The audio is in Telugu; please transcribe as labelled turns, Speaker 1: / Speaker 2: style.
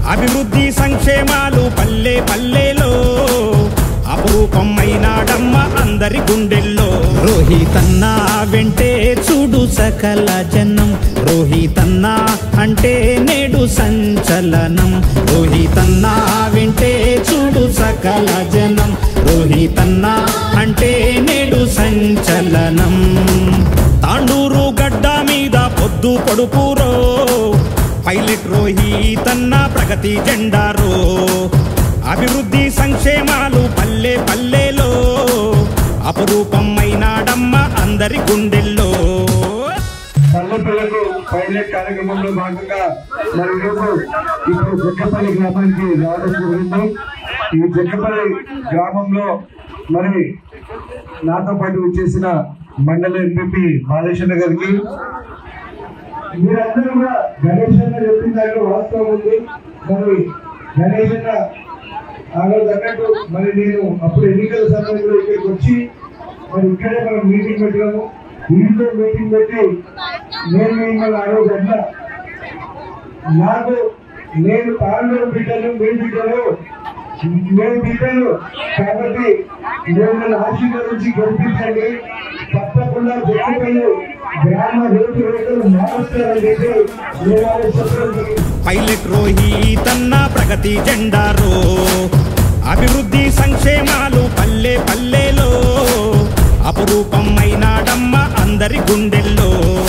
Speaker 1: అభివృద్ధి సంక్షేమాలు పల్లె పల్లెలో అపురూపమైనాడమ్మ అందరి గుండెల్లో రోహితన్నా వెంటే చూడు సకల జనం రోహితన్నా అంటే నేడు సంచలనం రోహితన్నా వెంటే చూడు సకల జనం రోహితన్నా అంటే నేడు సంచలనం తాండూరు గడ్డ మీద పొద్దు పొడుపురో పైలట్ రోహితన్న ప్రగతి జెండారో అభివృద్ధి సంక్షేమాలు పల్లె పల్లెలో అపురూపమైనాడమ్మ అందరి గుండెల్లో
Speaker 2: పల్లెపిల్లకు పైలట్ కార్యక్రమంలో భాగంగా మరి ఈరోజు ఇప్పుడు జక్కపల్లి గ్రామానికి రావడం జరిగింది ఈ జక్కపల్లి గ్రామంలో మరి నాతో పాటు వచ్చేసిన మండల ఎంపీ బాలేశ్వర గారికి మీరందరూ కూడా గణేష్ అన్న చెప్పిన దాంట్లో వాస్తవం ఉంది మరి గణేష్ అన్న ఆ రోజు అన్నట్టు మరి నేను అప్పుడు ఎన్నికల సమయంలో ఇక్కడికి వచ్చి మరి ఇక్కడే మనం మీటింగ్ పెట్టాము ఇంట్లో మీటింగ్ పెట్టి నేను మిమ్మల్ని ఆ రోజు అన్నా నాకు నేను తాండూరు బిడ్డలు మీ బిడ్డలు నేను బిడ్డలు కాబట్టి మిమ్మల్ని ఆశీర్వదించి గెలిపించండి తప్పకుండా జట్టుపల్లి గ్రామ రూపురేఖలు మారుస్తారని చెప్పి నేను ఆ రోజు చెప్పడం జరిగింది.
Speaker 1: పైలట్ రోహితన్న ప్రగతి జెండారో అభివృద్ధి సంక్షేమాలు పల్లె పల్లెలో అపురూపమైనాడమ్మ అందరి గుండెల్లో